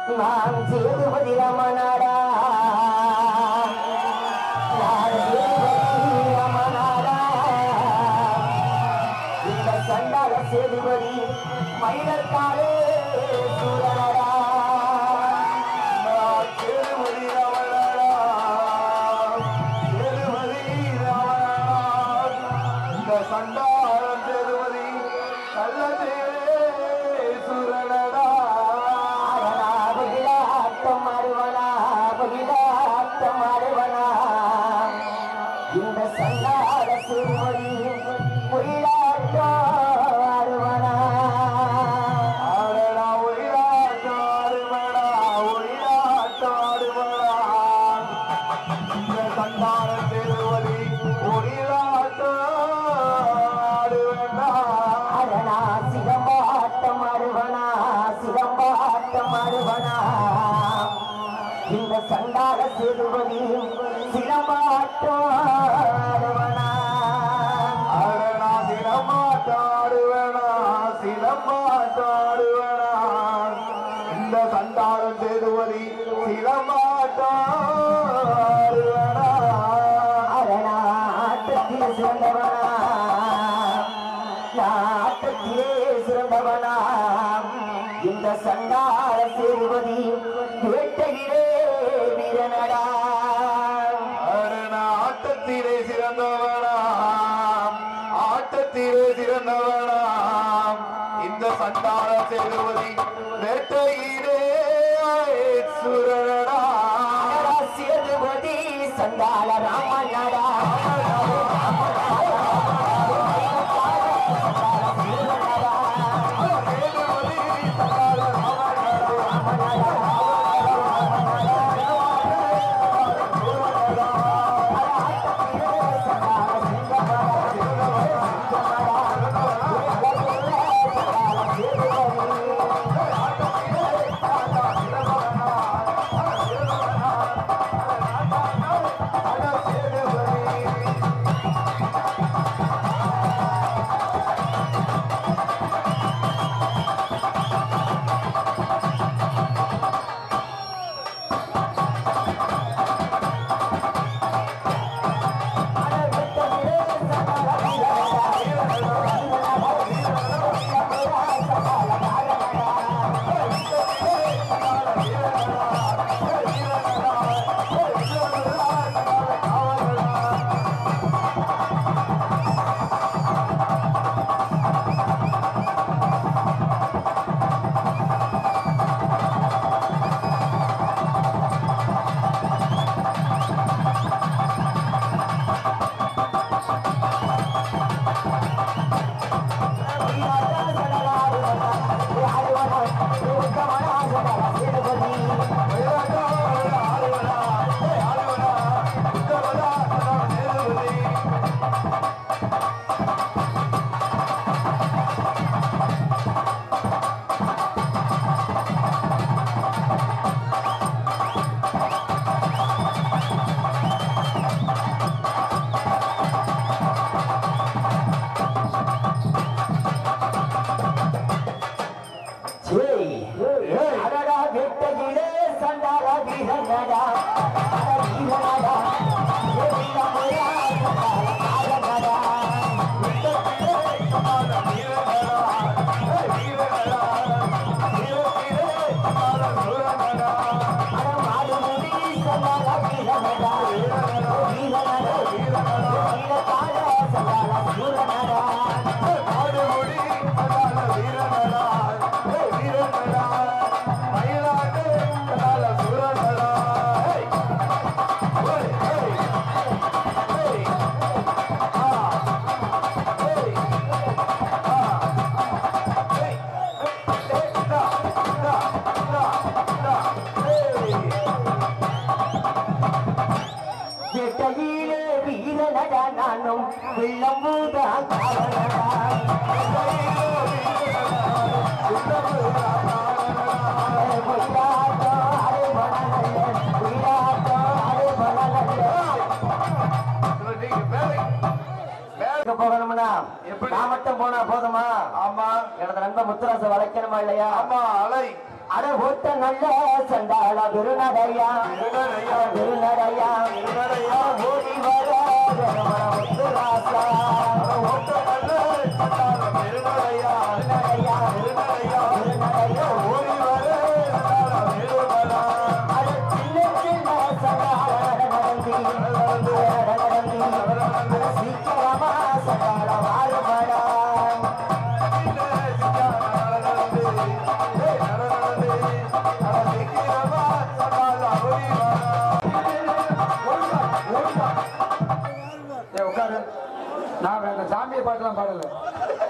நான் சேதுபதி ரமணாடா நான் சேதுபதி ரமணாடா இந்த சண்டால சேதுபதி மயிலக்காரே சூரனடா நான் சேதுபதி ராவணனா, சேதுபதி ராவணனா. இந்த சண்டாளன் சேதுபதி கள்ளத்தேரே சுரனடா. ஆடனா பகிலாட்டம் ஆடுவனா பகிலாட்டம் ஆடுவனா இந்த சண்டால சேதுபதி பொயிலாட்டம் ஆடுவனா ஆடடா, ஒயிலாட்டம் ஆடுவடா, ஒயிலாட்டம் ஆடுவடா. இந்த சண்டாளன் சேதுபதி ஒயிலாட்டம் ஆடுவடா. அரணா சிலம்பாட்டம் ஆடுவனா சிலம்பாட்டம் ஆடுவனா இந்த சண்டால சேதுபதி சிலம்பாட்டம் ஆடுவனா அடடா, சிலம்பாட்டாடுவனா, சிலம்பாட்டாடுவனா. இந்த சண்டாளன் சேதுபதி சிலம்பாட்டாடுவனா. அரணா ஆட்டத்திலே சிறந்தவனா ஆட்டத்திலே சிறந்தவனா இந்த சண்டால சேதுபதி வேட்டையிலே வீரனடா அடடா, ஆட்டத்திலே சிறந்தவனாம் ஆட்டத்திலே சிறந்தவனாம் இந்த சண்டாள சேதுபதி வேட்டையிலே சுரடா அடடா சேதுபதி சண்டால ராமனடா அடடா வெட்டையிலே சண்டால வீரனடா அட வீரனடா ஏ வீரமுயா சண்டால காரனடா அட மாடுமுடி சண்டால வீரனடா வீரனடா வீரகால சண்டால சூரனடா வெட்டையிலே வீரனடா நானும் வில்லம்பூதான் காவலடா போகணும்னா எப்படி? நான் மட்டும் போனா போதுமா ஆமா எனது நண்பன் முத்துராச வளைக்கணுமா இல்லையா ஆமா அலை அட ஓட்ட நல்ல சண்டாள விருநடையா திருநடையா, விருநடையா திருநடையா, ஓடி வர ரமண முத்துராசா ஓட்ட நல்ல சண்டாள பெருநடையா, விருநடையா திருநடையா, விருநடையா ஓடி வர சண்டாள பெருமலா. அட சின்ன சின்ன சண்டாள நடந்தி நடந்தி நடந்தி சீக்கிரமா சண்டாள வாருமடா இல்ல சிங்கார நடனது, ஏய் நடனது, அட சீக்கிரமா சண்டாள ஓடி வா. ஏய், உட்காரு நான் வேண்டாம் சாமியை பாட்டெல்லாம் பாடல